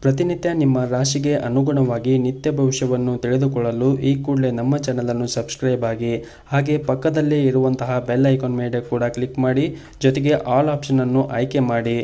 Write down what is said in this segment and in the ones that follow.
ಪ್ರತಿನಿತ್ಯ ನಿಮ್ಮ ರಾಶಿಗೆ ಅನುಗುಣವಾಗಿ ನಿತ್ಯ ಭವಿಷ್ಯವನ್ನು ತಿಳಿದುಕೊಳ್ಳಲು ಈ ಕೂಡಲೇ ನಮ್ಮ ಚಾನಲನ್ನು ಸಬ್ಸ್ಕ್ರೈಬ್ ಆಗಿ ಹಾಗೆ ಪಕ್ಕದಲ್ಲೇ ಇರುವಂತಹ ಬೆಲ್ ಐಕಾನ್ ಮೇಲೆ ಕೂಡ ಕ್ಲಿಕ್ ಮಾಡಿ ಜೊತೆಗೆ ಆಲ್ ಆಪ್ಷನನ್ನು ಆಯ್ಕೆ ಮಾಡಿ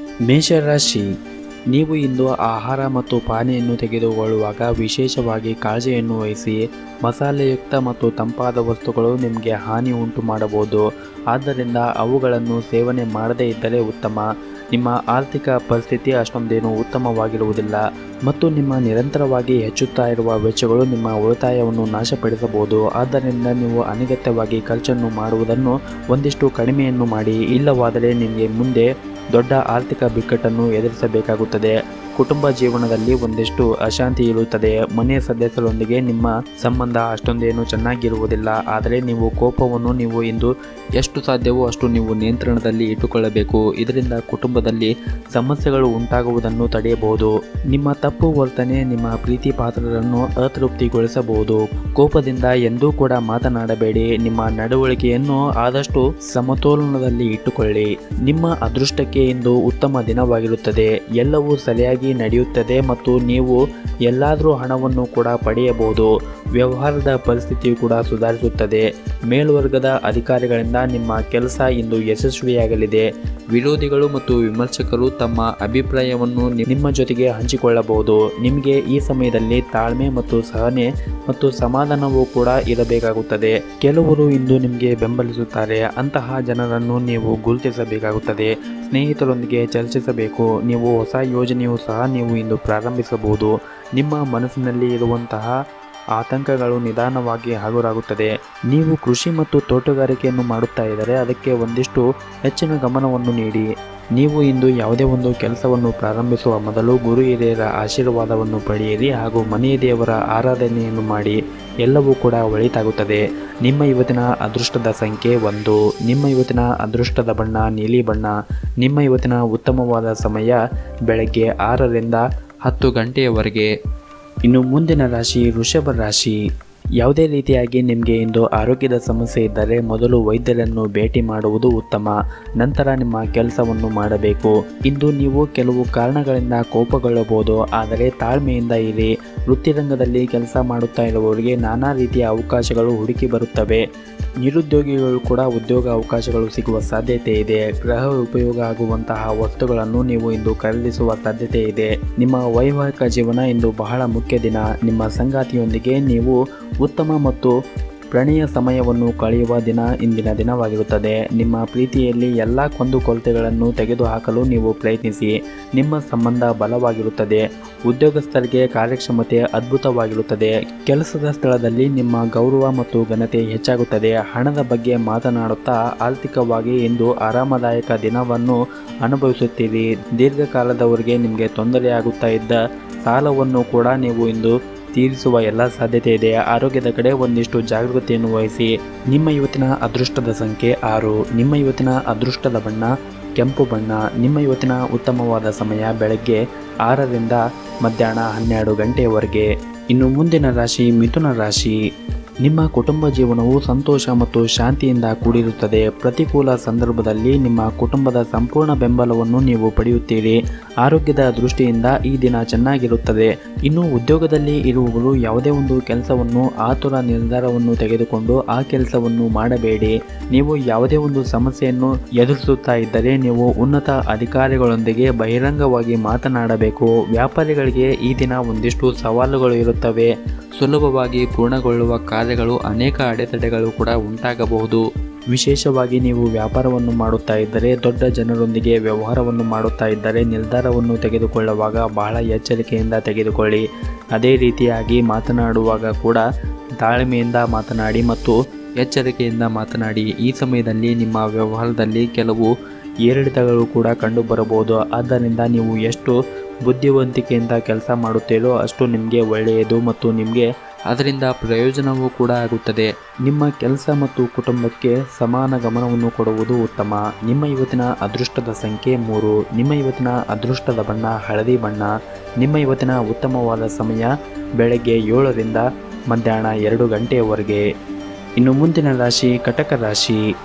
ಮೇಷರಾಶಿ ನೀವು ಇಂದು ಆಹಾರ ಮತ್ತು ಪಾನೀಯನ್ನು ತೆಗೆದುಕೊಳ್ಳುವಾಗ ವಿಶೇಷವಾಗಿ ಕಾಳಜಿಯನ್ನು ವಹಿಸಿ ಮಸಾಲೆಯುಕ್ತ ಮತ್ತು ತಂಪಾದ ವಸ್ತುಗಳು ನಿಮಗೆ ಹಾನಿ ಉಂಟು ಮಾಡಬಹುದು ಆದ್ದರಿಂದ ಅವುಗಳನ್ನು ಸೇವನೆ ಮಾಡದೇ ಇದ್ದರೆ ಉತ್ತಮ ನಿಮ್ಮ ಆರ್ಥಿಕ ಪರಿಸ್ಥಿತಿ ಅಷ್ಟೊಂದೇನು ಉತ್ತಮವಾಗಿರುವುದಿಲ್ಲ ಮತ್ತು ನಿಮ್ಮ ನಿರಂತರವಾಗಿ ಹೆಚ್ಚುತ್ತಾ ಇರುವ ವೆಚ್ಚಗಳು ನಿಮ್ಮ ಉಳಿತಾಯವನ್ನು ನಾಶಪಡಿಸಬಹುದು ಆದ್ದರಿಂದ ನೀವು ಅನಗತ್ಯವಾಗಿ ಖರ್ಚನ್ನು ಮಾಡುವುದನ್ನು ಒಂದಿಷ್ಟು ಕಡಿಮೆಯನ್ನು ಮಾಡಿ ಇಲ್ಲವಾದರೆ ನಿಮಗೆ ಮುಂದೆ ದೊಡ್ಡ ಆರ್ಥಿಕ ಬಿಕ್ಕಟ್ಟನ್ನು ಎದುರಿಸಬೇಕಾಗುತ್ತದೆ ಕುಟುಂಬ ಜೀವನದಲ್ಲಿ ಒಂದಿಷ್ಟು ಅಶಾಂತಿ ಇರುತ್ತದೆ ಮನೆಯ ಸದಸ್ಯರೊಂದಿಗೆ ನಿಮ್ಮ ಸಂಬಂಧ ಅಷ್ಟೊಂದೇನು ಚೆನ್ನಾಗಿರುವುದಿಲ್ಲ ಆದರೆ ನೀವು ಕೋಪವನ್ನು ನೀವು ಇಂದು ಎಷ್ಟು ಸಾಧ್ಯವೋ ಅಷ್ಟು ನೀವು ನಿಯಂತ್ರಣದಲ್ಲಿ ಇಟ್ಟುಕೊಳ್ಳಬೇಕು ಇದರಿಂದ ಕುಟುಂಬದಲ್ಲಿ ಸಮಸ್ಯೆಗಳು ಉಂಟಾಗುವುದನ್ನು ತಡೆಯಬಹುದು ನಿಮ್ಮ ತಪ್ಪು ವರ್ತನೆ ನಿಮ್ಮ ಪ್ರೀತಿ ಪಾತ್ರರನ್ನು ಅತೃಪ್ತಿಗೊಳಿಸಬಹುದು ಕೋಪದಿಂದ ಎಂದೂ ಕೂಡ ಮಾತನಾಡಬೇಡಿ ನಿಮ್ಮ ನಡವಳಿಕೆಯನ್ನು ಆದಷ್ಟು ಸಮತೋಲನದಲ್ಲಿ ಇಟ್ಟುಕೊಳ್ಳಿ ನಿಮ್ಮ ಅದೃಷ್ಟಕ್ಕೆ ಇಂದು ಉತ್ತಮ ದಿನವಾಗಿರುತ್ತದೆ ಎಲ್ಲವೂ ಸರಿಯಾಗಿ ನಡೆಯುತ್ತದೆ ಮತ್ತು ನೀವು ಎಲ್ಲಾದರೂ ಹಣವನ್ನು ಕೂಡ ಪಡೆಯಬಹುದು ವ್ಯವಹಾರದ ಪರಿಸ್ಥಿತಿಯು ಕೂಡ ಸುಧಾರಿಸುತ್ತದೆ ಮೇಲ್ವರ್ಗದ ಅಧಿಕಾರಿಗಳಿಂದ ನಿಮ್ಮ ಕೆಲಸ ಇಂದು ಯಶಸ್ವಿಯಾಗಲಿದೆ ವಿರೋಧಿಗಳು ಮತ್ತು ವಿಮರ್ಶಕರು ತಮ್ಮ ಅಭಿಪ್ರಾಯವನ್ನು ನಿ- ನಿಮ್ಮ ಜೊತೆಗೆ ಹಂಚಿಕೊಳ್ಳಬಹುದು ನಿಮಗೆ ಈ ಸಮಯದಲ್ಲಿ ತಾಳ್ಮೆ ಮತ್ತು ಸಹನೆ ಮತ್ತು ಸಮಾಧಾನವೂ ಕೂಡ ಇರಬೇಕಾಗುತ್ತದೆ ಕೆಲವರು ಇಂದು ನಿಮಗೆ ಬೆಂಬಲಿಸುತ್ತಾರೆ ಅಂತಹ ಜನರನ್ನು ನೀವು ಗುರುತಿಸಬೇಕಾಗುತ್ತದೆ ಸ್ನೇಹಿತರೊಂದಿಗೆ ಚರ್ಚಿಸಬೇಕು ನೀವು ಹೊಸ ಯೋಜನೆಯೂ ಸಹ ನೀವು ಇಂದು ಪ್ರಾರಂಭಿಸಬಹುದು ನಿಮ್ಮ ಮನಸ್ಸಿನಲ್ಲಿ ಇರುವಂತಹ ಆತಂಕಗಳು ನಿಧಾನವಾಗಿ ಹಗುರಾಗುತ್ತದೆ ನೀವು ಕೃಷಿ ಮತ್ತು ತೋಟಗಾರಿಕೆಯನ್ನು ಮಾಡುತ್ತಾ ಇದ್ದರೆ ಅದಕ್ಕೆ ಒಂದಿಷ್ಟು ಹೆಚ್ಚಿನ ಗಮನವನ್ನು ನೀಡಿ ನೀವು ಇಂದು ಯಾವುದೇ ಒಂದು ಕೆಲಸವನ್ನು ಪ್ರಾರಂಭಿಸುವ ಮೊದಲು ಗುರು ಹಿರಿಯರ ಆಶೀರ್ವಾದವನ್ನು ಪಡೆಯಿರಿ ಹಾಗೂ ಮನೆಯ ದೇವರ ಆರಾಧನೆಯನ್ನು ಮಾಡಿ ಎಲ್ಲವೂ ಕೂಡ ಒಳಿತಾಗುತ್ತದೆ ನಿಮ್ಮ ಇವತ್ತಿನ ಅದೃಷ್ಟದ ಸಂಖ್ಯೆ ಒಂದು ನಿಮ್ಮ ಇವತ್ತಿನ ಅದೃಷ್ಟದ ಬಣ್ಣ ನೀಲಿ ಬಣ್ಣ ನಿಮ್ಮ ಇವತ್ತಿನ ಉತ್ತಮವಾದ ಸಮಯ ಬೆಳಗ್ಗೆ ಆರರಿಂದ ಹತ್ತು ಗಂಟೆಯವರೆಗೆ ಇನ್ನು ಮುಂದಿನ ರಾಶಿ ವೃಷಭ ರಾಶಿ ಯಾವುದೇ ರೀತಿಯಾಗಿ ನಿಮಗೆ ಇಂದು ಆರೋಗ್ಯದ ಸಮಸ್ಯೆ ಇದ್ದರೆ ಮೊದಲು ವೈದ್ಯರನ್ನು ಭೇಟಿ ಮಾಡುವುದು ಉತ್ತಮ ನಂತರ ನಿಮ್ಮ ಕೆಲಸವನ್ನು ಮಾಡಬೇಕು ಇಂದು ನೀವು ಕೆಲವು ಕಾರಣಗಳಿಂದ ಕೋಪಗೊಳ್ಳಬಹುದು ಆದರೆ ತಾಳ್ಮೆಯಿಂದ ಇರಿ ವೃತ್ತಿರಂಗದಲ್ಲಿ ಕೆಲಸ ಮಾಡುತ್ತಾ ಇರುವವರಿಗೆ ನಾನಾ ರೀತಿಯ ಅವಕಾಶಗಳು ಹುಡುಕಿ ಬರುತ್ತವೆ ನಿರುದ್ಯೋಗಿಗಳು ಕೂಡ ಉದ್ಯೋಗ ಅವಕಾಶಗಳು ಸಿಗುವ ಸಾಧ್ಯತೆ ಇದೆ ಗೃಹ ಉಪಯೋಗ ಆಗುವಂತಹ ವಸ್ತುಗಳನ್ನು ನೀವು ಇಂದು ಖರೀದಿಸುವ ಸಾಧ್ಯತೆ ಇದೆ ನಿಮ್ಮ ವೈವಾಹಿಕ ಜೀವನ ಇಂದು ಬಹಳ ಮುಖ್ಯ ದಿನ ನಿಮ್ಮ ಸಂಗಾತಿಯೊಂದಿಗೆ ನೀವು ಉತ್ತಮ ಮತ್ತು ಪ್ರಣಯ ಸಮಯವನ್ನು ಕಳೆಯುವ ದಿನ ಇಂದಿನ ದಿನವಾಗಿರುತ್ತದೆ ನಿಮ್ಮ ಪ್ರೀತಿಯಲ್ಲಿ ಎಲ್ಲ ಕೊಂದುಕೊರತೆಗಳನ್ನು ತೆಗೆದುಹಾಕಲು ನೀವು ಪ್ರಯತ್ನಿಸಿ ನಿಮ್ಮ ಸಂಬಂಧ ಬಲವಾಗಿರುತ್ತದೆ ಉದ್ಯೋಗಸ್ಥರಿಗೆ ಕಾರ್ಯಕ್ಷಮತೆ ಅದ್ಭುತವಾಗಿರುತ್ತದೆ ಕೆಲಸದ ಸ್ಥಳದಲ್ಲಿ ನಿಮ್ಮ ಗೌರವ ಮತ್ತು ಘನತೆ ಹೆಚ್ಚಾಗುತ್ತದೆ ಹಣದ ಬಗ್ಗೆ ಮಾತನಾಡುತ್ತಾ ಆರ್ಥಿಕವಾಗಿ ಇಂದು ಆರಾಮದಾಯಕ ದಿನವನ್ನು ಅನುಭವಿಸುತ್ತೀರಿ ದೀರ್ಘಕಾಲದವರೆಗೆ ನಿಮಗೆ ತೊಂದರೆಯಾಗುತ್ತಾ ಇದ್ದ ಸಾಲವನ್ನು ಕೂಡ ನೀವು ಇಂದು ತೀರಿಸುವ ಎಲ್ಲ ಸಾಧ್ಯತೆ ಇದೆ ಆರೋಗ್ಯದ ಕಡೆ ಒಂದಿಷ್ಟು ಜಾಗೃತಿಯನ್ನು ವಹಿಸಿ ನಿಮ್ಮ ಇವತ್ತಿನ ಅದೃಷ್ಟದ ಸಂಖ್ಯೆ ಆರು ನಿಮ್ಮ ಇವತ್ತಿನ ಅದೃಷ್ಟದ ಬಣ್ಣ ಕೆಂಪು ಬಣ್ಣ ನಿಮ್ಮ ಇವತ್ತಿನ ಉತ್ತಮವಾದ ಸಮಯ ಬೆಳಗ್ಗೆ ಆರರಿಂದ ಮಧ್ಯಾಹ್ನ ಹನ್ನೆರಡು ಗಂಟೆಯವರೆಗೆ ಇನ್ನು ಮುಂದಿನ ರಾಶಿ ಮಿಥುನ ರಾಶಿ ನಿಮ್ಮ ಕುಟುಂಬ ಜೀವನವು ಸಂತೋಷ ಮತ್ತು ಶಾಂತಿಯಿಂದ ಕೂಡಿರುತ್ತದೆ ಪ್ರತಿಕೂಲ ಸಂದರ್ಭದಲ್ಲಿ ನಿಮ್ಮ ಕುಟುಂಬದ ಸಂಪೂರ್ಣ ಬೆಂಬಲವನ್ನು ನೀವು ಪಡೆಯುತ್ತೀರಿ ಆರೋಗ್ಯದ ದೃಷ್ಟಿಯಿಂದ ಈ ದಿನ ಚೆನ್ನಾಗಿರುತ್ತದೆ ಇನ್ನು ಉದ್ಯೋಗದಲ್ಲಿ ಇರುವವರು ಯಾವುದೇ ಒಂದು ಕೆಲಸವನ್ನು ಆತುರ ನಿರ್ಧಾರವನ್ನು ತೆಗೆದುಕೊಂಡು ಆ ಕೆಲಸವನ್ನು ಮಾಡಬೇಡಿ ನೀವು ಯಾವುದೇ ಒಂದು ಸಮಸ್ಯೆಯನ್ನು ಎದುರಿಸುತ್ತಾ ಇದ್ದರೆ ನೀವು ಉನ್ನತ ಅಧಿಕಾರಿಗಳೊಂದಿಗೆ ಬಹಿರಂಗವಾಗಿ ಮಾತನಾಡಬೇಕು ವ್ಯಾಪಾರಿಗಳಿಗೆ ಈ ದಿನ ಒಂದಿಷ್ಟು ಸವಾಲುಗಳು ಇರುತ್ತವೆ ಸುಲಭವಾಗಿ ಪೂರ್ಣಗೊಳ್ಳುವ ಕಾರ್ಯಗಳು ಅನೇಕ ಅಡೆತಡೆಗಳು ಕೂಡ ಉಂಟಾಗಬಹುದು ವಿಶೇಷವಾಗಿ ನೀವು ವ್ಯಾಪಾರವನ್ನು ಮಾಡುತ್ತಾ ಇದ್ದರೆ ದೊಡ್ಡ ಜನರೊಂದಿಗೆ ವ್ಯವಹಾರವನ್ನು ಮಾಡುತ್ತಾ ಇದ್ದರೆ ನಿರ್ಧಾರವನ್ನು ತೆಗೆದುಕೊಳ್ಳುವಾಗ ಬಹಳ ಎಚ್ಚರಿಕೆಯಿಂದ ತೆಗೆದುಕೊಳ್ಳಿ ಅದೇ ರೀತಿಯಾಗಿ ಮಾತನಾಡುವಾಗ ಕೂಡ ತಾಳ್ಮೆಯಿಂದ ಮಾತನಾಡಿ ಮತ್ತು ಎಚ್ಚರಿಕೆಯಿಂದ ಮಾತನಾಡಿ ಈ ಸಮಯದಲ್ಲಿ ನಿಮ್ಮ ವ್ಯವಹಾರದಲ್ಲಿ ಕೆಲವು ಏರಿಳಿತಗಳು ಕೂಡ ಕಂಡುಬರಬಹುದು ಆದ್ದರಿಂದ ನೀವು ಎಷ್ಟು ಬುದ್ಧಿವಂತಿಕೆಯಿಂದ ಕೆಲಸ ಮಾಡುತ್ತೀರೋ ಅಷ್ಟು ನಿಮಗೆ ಒಳ್ಳೆಯದು ಮತ್ತು ನಿಮಗೆ ಅದರಿಂದ ಪ್ರಯೋಜನವೂ ಕೂಡ ಆಗುತ್ತದೆ ನಿಮ್ಮ ಕೆಲಸ ಮತ್ತು ಕುಟುಂಬಕ್ಕೆ ಸಮಾನ ಗಮನವನ್ನು ಕೊಡುವುದು ಉತ್ತಮ ನಿಮ್ಮ ಇವತ್ತಿನ ಅದೃಷ್ಟದ ಸಂಖ್ಯೆ ಮೂರು ನಿಮ್ಮ ಇವತ್ತಿನ ಅದೃಷ್ಟದ ಬಣ್ಣ ಹಳದಿ ಬಣ್ಣ ನಿಮ್ಮ ಇವತ್ತಿನ ಉತ್ತಮವಾದ ಸಮಯ ಬೆಳಗ್ಗೆ ಏಳರಿಂದ ಮಧ್ಯಾಹ್ನ ಎರಡು ಗಂಟೆಯವರೆಗೆ ಇನ್ನು ಮುಂದಿನ ರಾಶಿ ಕಟಕ ರಾಶಿ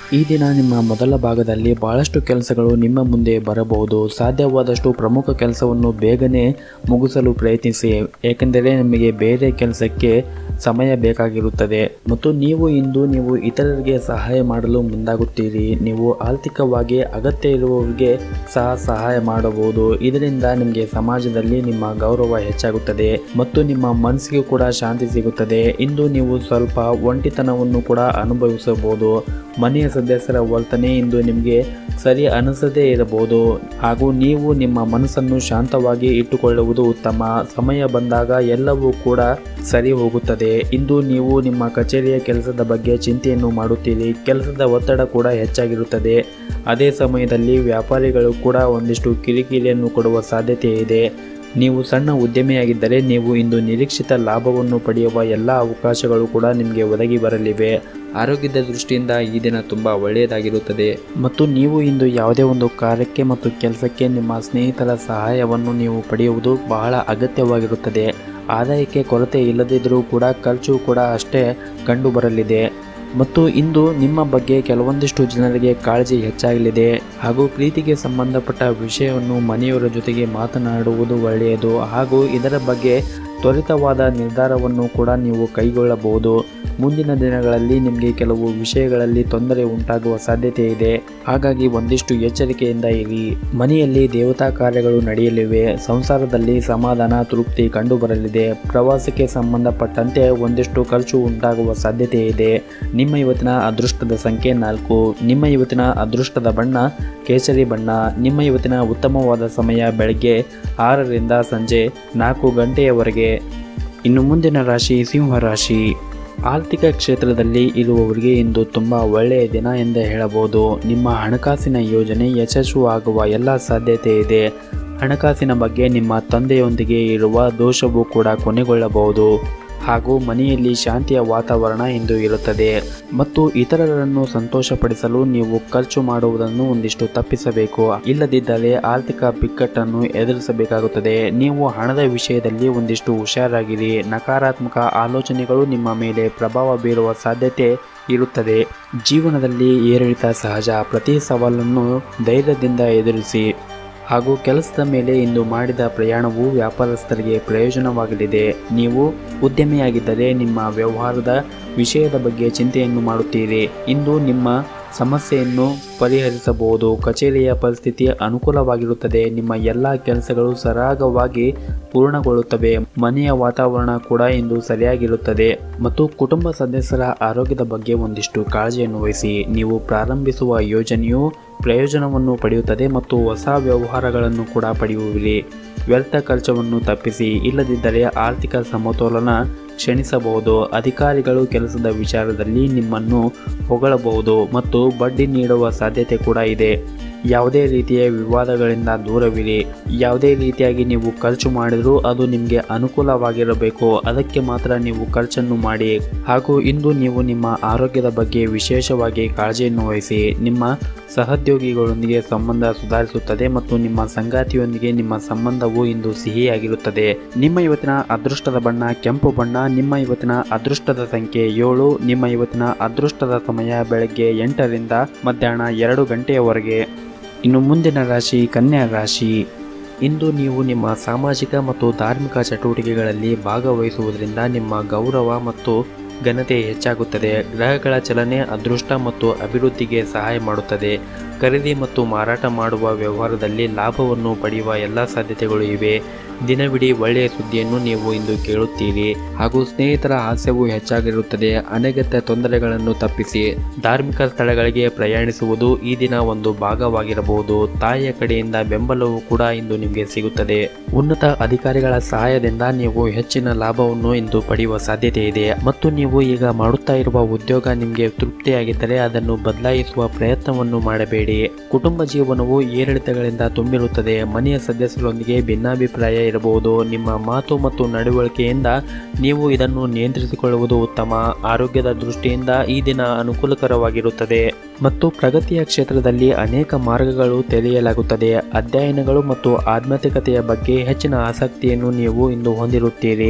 ಈ ದಿನ ನಿಮ್ಮ ಮೊದಲ ಭಾಗದಲ್ಲಿ ಬಹಳಷ್ಟು ಕೆಲಸಗಳು ನಿಮ್ಮ ಮುಂದೆ ಬರಬಹುದು ಸಾಧ್ಯವಾದಷ್ಟು ಪ್ರಮುಖ ಕೆಲಸವನ್ನು ಬೇಗನೆ ಮುಗಿಸಲು ಪ್ರಯತ್ನಿಸಿ ಏಕೆಂದರೆ ನಿಮಗೆ ಬೇರೆ ಕೆಲಸಕ್ಕೆ ಸಮಯ ಬೇಕಾಗಿರುತ್ತದೆ ಮತ್ತು ನೀವು ಇಂದು ನೀವು ಇತರರಿಗೆ ಸಹಾಯ ಮಾಡಲು ಮುಂದಾಗುತ್ತೀರಿ ನೀವು ಆರ್ಥಿಕವಾಗಿ ಅಗತ್ಯ ಇರುವವರಿಗೆ ಸಹ ಸಹಾಯ ಮಾಡಬಹುದು ಇದರಿಂದ ನಿಮಗೆ ಸಮಾಜದಲ್ಲಿ ನಿಮ್ಮ ಗೌರವ ಹೆಚ್ಚಾಗುತ್ತದೆ ಮತ್ತು ನಿಮ್ಮ ಮನಸ್ಸಿಗೆ ಕೂಡ ಶಾಂತಿ ಸಿಗುತ್ತದೆ ಇಂದು ನೀವು ಸ್ವಲ್ಪ ಒಂಟಿತನವನ್ನು ಕೂಡ ಅನುಭವಿಸಬಹುದು ಮನೆಯ ಸದಸ್ಯರ ವರ್ತನೆ ಇಂದು ನಿಮಗೆ ಸರಿ ಅನಿಸದೇ ಇರಬಹುದು ಹಾಗೂ ನೀವು ನಿಮ್ಮ ಮನಸ್ಸನ್ನು ಶಾಂತವಾಗಿ ಇಟ್ಟುಕೊಳ್ಳುವುದು ಉತ್ತಮ ಸಮಯ ಬಂದಾಗ ಎಲ್ಲವೂ ಕೂಡ ಸರಿ ಹೋಗುತ್ತದೆ ಇಂದು ನೀವು ನಿಮ್ಮ ಕಚೇರಿಯ ಕೆಲಸದ ಬಗ್ಗೆ ಚಿಂತೆಯನ್ನು ಮಾಡುತ್ತೀರಿ ಕೆಲಸದ ಒತ್ತಡ ಕೂಡ ಹೆಚ್ಚಾಗಿರುತ್ತದೆ ಅದೇ ಸಮಯದಲ್ಲಿ ವ್ಯಾಪಾರಿಗಳು ಕೂಡ ಒಂದಿಷ್ಟು ಕಿರಿಕಿರಿಯನ್ನು ಕೊಡುವ ಸಾಧ್ಯತೆ ಇದೆ ನೀವು ಸಣ್ಣ ಉದ್ಯಮಿಯಾಗಿದ್ದರೆ ನೀವು ಇಂದು ನಿರೀಕ್ಷಿತ ಲಾಭವನ್ನು ಪಡೆಯುವ ಎಲ್ಲ ಅವಕಾಶಗಳು ಕೂಡ ನಿಮಗೆ ಒದಗಿ ಬರಲಿವೆ ಆರೋಗ್ಯದ ದೃಷ್ಟಿಯಿಂದ ಈ ದಿನ ತುಂಬ ಒಳ್ಳೆಯದಾಗಿರುತ್ತದೆ ಮತ್ತು ನೀವು ಇಂದು ಯಾವುದೇ ಒಂದು ಕಾರ್ಯಕ್ಕೆ ಮತ್ತು ಕೆಲಸಕ್ಕೆ ನಿಮ್ಮ ಸ್ನೇಹಿತರ ಸಹಾಯವನ್ನು ನೀವು ಪಡೆಯುವುದು ಬಹಳ ಅಗತ್ಯವಾಗಿರುತ್ತದೆ ಆದಾಯಕ್ಕೆ ಕೊರತೆ ಇಲ್ಲದಿದ್ದರೂ ಕೂಡ ಖರ್ಚು ಕೂಡ ಅಷ್ಟೇ ಕಂಡು ಬರಲಿದೆ ಮತ್ತು ಇಂದು ನಿಮ್ಮ ಬಗ್ಗೆ ಕೆಲವೊಂದಿಷ್ಟು ಜನರಿಗೆ ಕಾಳಜಿ ಹೆಚ್ಚಾಗಲಿದೆ ಹಾಗೂ ಪ್ರೀತಿಗೆ ಸಂಬಂಧಪಟ್ಟ ವಿಷಯವನ್ನು ಮನೆಯವರ ಜೊತೆಗೆ ಮಾತನಾಡುವುದು ಒಳ್ಳೆಯದು ಹಾಗೂ ಇದರ ಬಗ್ಗೆ ತ್ವರಿತವಾದ ನಿರ್ಧಾರವನ್ನು ಕೂಡ ನೀವು ಕೈಗೊಳ್ಳಬಹುದು ಮುಂದಿನ ದಿನಗಳಲ್ಲಿ ನಿಮಗೆ ಕೆಲವು ವಿಷಯಗಳಲ್ಲಿ ತೊಂದರೆ ಉಂಟಾಗುವ ಸಾಧ್ಯತೆ ಇದೆ ಹಾಗಾಗಿ ಒಂದಿಷ್ಟು ಎಚ್ಚರಿಕೆಯಿಂದ ಇರಿ ಮನೆಯಲ್ಲಿ ದೇವತಾ ಕಾರ್ಯಗಳು ನಡೆಯಲಿವೆ ಸಂಸಾರದಲ್ಲಿ ಸಮಾಧಾನ ತೃಪ್ತಿ ಕಂಡುಬರಲಿದೆ ಪ್ರವಾಸಕ್ಕೆ ಸಂಬಂಧಪಟ್ಟಂತೆ ಒಂದಿಷ್ಟು ಖರ್ಚು ಉಂಟಾಗುವ ಸಾಧ್ಯತೆ ಇದೆ ನಿಮ್ಮ ಇವತ್ತಿನ ಅದೃಷ್ಟದ ಸಂಖ್ಯೆ ನಾಲ್ಕು ನಿಮ್ಮ ಇವತ್ತಿನ ಅದೃಷ್ಟದ ಬಣ್ಣ ಕೇಸರಿ ಬಣ್ಣ ನಿಮ್ಮ ಇವತ್ತಿನ ಉತ್ತಮವಾದ ಸಮಯ ಬೆಳಗ್ಗೆ ಆರರಿಂದ ಸಂಜೆ ನಾಲ್ಕು ಗಂಟೆಯವರೆಗೆ ಇನ್ನು ಮುಂದಿನ ರಾಶಿ ಸಿಂಹ ರಾಶಿ ಆರ್ಥಿಕ ಕ್ಷೇತ್ರದಲ್ಲಿ ಇರುವವರಿಗೆ ಇಂದು ತುಂಬ ಒಳ್ಳೆಯ ದಿನ ಎಂದೇ ಹೇಳಬಹುದು ನಿಮ್ಮ ಹಣಕಾಸಿನ ಯೋಜನೆ ಯಶಸ್ವಿಯಾಗುವ ಎಲ್ಲ ಸಾಧ್ಯತೆ ಇದೆ ಹಣಕಾಸಿನ ಬಗ್ಗೆ ನಿಮ್ಮ ತಂದೆಯೊಂದಿಗೆ ಇರುವ ದೋಷವು ಕೂಡ ಕೊನೆಗೊಳ್ಳಬಹುದು ಹಾಗೂ ಮನೆಯಲ್ಲಿ ಶಾಂತಿಯ ವಾತಾವರಣ ಇಂದು ಇರುತ್ತದೆ ಮತ್ತು ಇತರರನ್ನು ಸಂತೋಷಪಡಿಸಲು ನೀವು ಖರ್ಚು ಮಾಡುವುದನ್ನು ಒಂದಿಷ್ಟು ತಪ್ಪಿಸಬೇಕು ಇಲ್ಲದಿದ್ದರೆ ಆರ್ಥಿಕ ಬಿಕ್ಕಟ್ಟನ್ನು ಎದುರಿಸಬೇಕಾಗುತ್ತದೆ ನೀವು ಹಣದ ವಿಷಯದಲ್ಲಿ ಒಂದಿಷ್ಟು ಹುಷಾರಾಗಿರಿ ನಕಾರಾತ್ಮಕ ಆಲೋಚನೆಗಳು ನಿಮ್ಮ ಮೇಲೆ ಪ್ರಭಾವ ಬೀರುವ ಸಾಧ್ಯತೆ ಇರುತ್ತದೆ ಜೀವನದಲ್ಲಿ ಏರಿಳಿತ ಸಹಜ ಪ್ರತಿ ಸವಾಲನ್ನು ಧೈರ್ಯದಿಂದ ಎದುರಿಸಿ ಹಾಗೂ ಕೆಲಸದ ಮೇಲೆ ಇಂದು ಮಾಡಿದ ಪ್ರಯಾಣವು ವ್ಯಾಪಾರಸ್ಥರಿಗೆ ಪ್ರಯೋಜನವಾಗಲಿದೆ ನೀವು ಉದ್ಯಮಿಯಾಗಿದ್ದರೆ ನಿಮ್ಮ ವ್ಯವಹಾರದ ವಿಷಯದ ಬಗ್ಗೆ ಚಿಂತೆಯನ್ನು ಮಾಡುತ್ತೀರಿ ಇಂದು ನಿಮ್ಮ ಸಮಸ್ಯೆಯನ್ನು ಪರಿಹರಿಸಬಹುದು ಕಚೇರಿಯ ಪರಿಸ್ಥಿತಿ ಅನುಕೂಲವಾಗಿರುತ್ತದೆ ನಿಮ್ಮ ಎಲ್ಲ ಕೆಲಸಗಳು ಸರಾಗವಾಗಿ ಪೂರ್ಣಗೊಳ್ಳುತ್ತವೆ ಮನೆಯ ವಾತಾವರಣ ಕೂಡ ಇಂದು ಸರಿಯಾಗಿರುತ್ತದೆ ಮತ್ತು ಕುಟುಂಬ ಸದಸ್ಯರ ಆರೋಗ್ಯದ ಬಗ್ಗೆ ಒಂದಿಷ್ಟು ಕಾಳಜಿಯನ್ನು ವಹಿಸಿ ನೀವು ಪ್ರಾರಂಭಿಸುವ ಯೋಜನೆಯು ಪ್ರಯೋಜನವನ್ನು ಪಡೆಯುತ್ತದೆ ಮತ್ತು ಹೊಸ ವ್ಯವಹಾರಗಳನ್ನು ಕೂಡ ಪಡೆಯುವಿರಿ ವ್ಯರ್ಥ ಖರ್ಚವನ್ನು ತಪ್ಪಿಸಿ ಇಲ್ಲದಿದ್ದರೆ ಆರ್ಥಿಕ ಸಮತೋಲನ ಕ್ಷಣಿಸಬಹುದು ಅಧಿಕಾರಿಗಳು ಕೆಲಸದ ವಿಚಾರದಲ್ಲಿ ನಿಮ್ಮನ್ನು ಹೊಗಳಬಹುದು ಮತ್ತು ಬಡ್ಡಿ ನೀಡುವ ಸಾಧ್ಯತೆ ಕೂಡ ಇದೆ ಯಾವುದೇ ರೀತಿಯ ವಿವಾದಗಳಿಂದ ದೂರವಿರಿ ಯಾವುದೇ ರೀತಿಯಾಗಿ ನೀವು ಖರ್ಚು ಮಾಡಿದರೂ ಅದು ನಿಮಗೆ ಅನುಕೂಲವಾಗಿರಬೇಕು ಅದಕ್ಕೆ ಮಾತ್ರ ನೀವು ಖರ್ಚನ್ನು ಮಾಡಿ ಹಾಗೂ ಇಂದು ನೀವು ನಿಮ್ಮ ಆರೋಗ್ಯದ ಬಗ್ಗೆ ವಿಶೇಷವಾಗಿ ಕಾಳಜಿಯನ್ನು ವಹಿಸಿ ನಿಮ್ಮ ಸಹೋದ್ಯೋಗಿಗಳೊಂದಿಗೆ ಸಂಬಂಧ ಸುಧಾರಿಸುತ್ತದೆ ಮತ್ತು ನಿಮ್ಮ ಸಂಗಾತಿಯೊಂದಿಗೆ ನಿಮ್ಮ ಸಂಬಂಧವು ಇಂದು ಸಿಹಿಯಾಗಿರುತ್ತದೆ ನಿಮ್ಮ ಇವತ್ತಿನ ಅದೃಷ್ಟದ ಬಣ್ಣ ಕೆಂಪು ಬಣ್ಣ ನಿಮ್ಮ ಇವತ್ತಿನ ಅದೃಷ್ಟದ ಸಂಖ್ಯೆ ಏಳು ನಿಮ್ಮ ಇವತ್ತಿನ ಅದೃಷ್ಟದ ಸಮಯ ಬೆಳಗ್ಗೆ ಎಂಟರಿಂದ ಮಧ್ಯಾಹ್ನ ಎರಡು ಗಂಟೆಯವರೆಗೆ ಇನ್ನು ಮುಂದಿನ ರಾಶಿ ಕನ್ಯಾ ರಾಶಿ ಇಂದು ನೀವು ನಿಮ್ಮ ಸಾಮಾಜಿಕ ಮತ್ತು ಧಾರ್ಮಿಕ ಚಟುವಟಿಕೆಗಳಲ್ಲಿ ಭಾಗವಹಿಸುವುದರಿಂದ ನಿಮ್ಮ ಗೌರವ ಮತ್ತು ಘನತೆ ಹೆಚ್ಚಾಗುತ್ತದೆ ಗ್ರಹಗಳ ಚಲನೆ ಅದೃಷ್ಟ ಮತ್ತು ಅಭಿವೃದ್ಧಿಗೆ ಸಹಾಯ ಮಾಡುತ್ತದೆ ಖರೀದಿ ಮತ್ತು ಮಾರಾಟ ಮಾಡುವ ವ್ಯವಹಾರದಲ್ಲಿ ಲಾಭವನ್ನು ಪಡೆಯುವ ಎಲ್ಲ ಸಾಧ್ಯತೆಗಳು ಇವೆ ದಿನವಿಡೀ ಒಳ್ಳೆಯ ಸುದ್ದಿಯನ್ನು ನೀವು ಇಂದು ಕೇಳುತ್ತೀರಿ ಹಾಗೂ ಸ್ನೇಹಿತರ ಹಾಸ್ಯವು ಹೆಚ್ಚಾಗಿರುತ್ತದೆ ಅನಗತ್ಯ ತೊಂದರೆಗಳನ್ನು ತಪ್ಪಿಸಿ ಧಾರ್ಮಿಕ ಸ್ಥಳಗಳಿಗೆ ಪ್ರಯಾಣಿಸುವುದು ಈ ದಿನ ಒಂದು ಭಾಗವಾಗಿರಬಹುದು ತಾಯಿಯ ಕಡೆಯಿಂದ ಬೆಂಬಲವು ಕೂಡ ಇಂದು ನಿಮಗೆ ಸಿಗುತ್ತದೆ ಉನ್ನತ ಅಧಿಕಾರಿಗಳ ಸಹಾಯದಿಂದ ನೀವು ಹೆಚ್ಚಿನ ಲಾಭವನ್ನು ಇಂದು ಪಡೆಯುವ ಸಾಧ್ಯತೆ ಇದೆ ಮತ್ತು ನೀವು ಈಗ ಮಾಡುತ್ತಾ ಇರುವ ಉದ್ಯೋಗ ನಿಮಗೆ ತೃಪ್ತಿಯಾಗಿದ್ದರೆ ಅದನ್ನು ಬದಲಾಯಿಸುವ ಪ್ರಯತ್ನವನ್ನು ಮಾಡಬೇಡಿ ಕುಟುಂಬ ಜೀವನವು ಏರಿಳಿತಗಳಿಂದ ತುಂಬಿರುತ್ತದೆ ಮನೆಯ ಸದಸ್ಯರೊಂದಿಗೆ ಭಿನ್ನಾಭಿಪ್ರಾಯ ಇರಬಹುದು ನಿಮ್ಮ ಮಾತು ಮತ್ತು ನಡವಳಿಕೆಯಿಂದ ನೀವು ಇದನ್ನು ನಿಯಂತ್ರಿಸಿಕೊಳ್ಳುವುದು ಉತ್ತಮ ಆರೋಗ್ಯದ ದೃಷ್ಟಿಯಿಂದ ಈ ದಿನ ಅನುಕೂಲಕರವಾಗಿರುತ್ತದೆ ಮತ್ತು ಪ್ರಗತಿಯ ಕ್ಷೇತ್ರದಲ್ಲಿ ಅನೇಕ ಮಾರ್ಗಗಳು ತೆರೆಯಲಾಗುತ್ತದೆ ಅಧ್ಯಯನಗಳು ಮತ್ತು ಆಧ್ಯಾತ್ಮಿಕತೆಯ ಬಗ್ಗೆ ಹೆಚ್ಚಿನ ಆಸಕ್ತಿಯನ್ನು ನೀವು ಇಂದು ಹೊಂದಿರುತ್ತೀರಿ